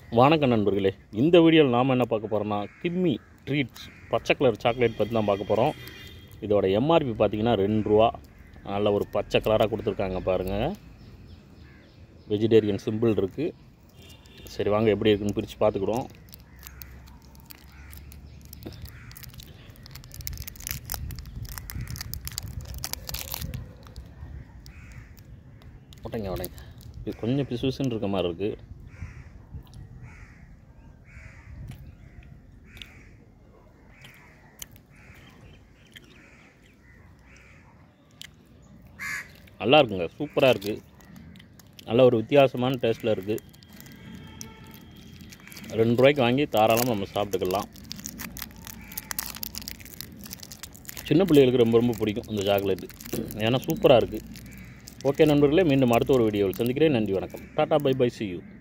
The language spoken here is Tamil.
வணக்கம் நண்பர்களே இந்த வீடியோவில் நாம் என்ன பார்க்க போகிறோம்னா கிம்மி ட்ரீட்ஸ் பச்சை கலர் சாக்லேட் பற்றி தான் பார்க்க போகிறோம் இதோட எம்ஆர்பி பார்த்தீங்கன்னா ரெண்டு ரூபா நல்ல ஒரு பச்சை கலராக கொடுத்துருக்காங்க பாருங்கள் வெஜிடேரியன் சிம்பிள் இருக்குது சரி வாங்க எப்படி இருக்குன்னு பிரித்து பார்த்துக்கிடுவோம் உடைங்க உடைங்க இது கொஞ்சம் பிசு பிசுன்னு இருக்க மாதிரி இருக்குது நல்லா இருக்குங்க சூப்பராக இருக்குது நல்ல ஒரு வித்தியாசமான டேஸ்ட்டில் இருக்குது ரெண்டு ரூபாய்க்கு வாங்கி தாராளமாக நம்ம சாப்பிட்டுக்கலாம் சின்ன பிள்ளைகளுக்கு ரொம்ப ரொம்ப பிடிக்கும் இந்த சாக்லேட்டு ஏன்னா சூப்பராக இருக்குது ஓகே நண்பர்களே மீண்டும் அடுத்த ஒரு வீடியோவில் சந்திக்கிறேன் நன்றி வணக்கம் tata bye bye see you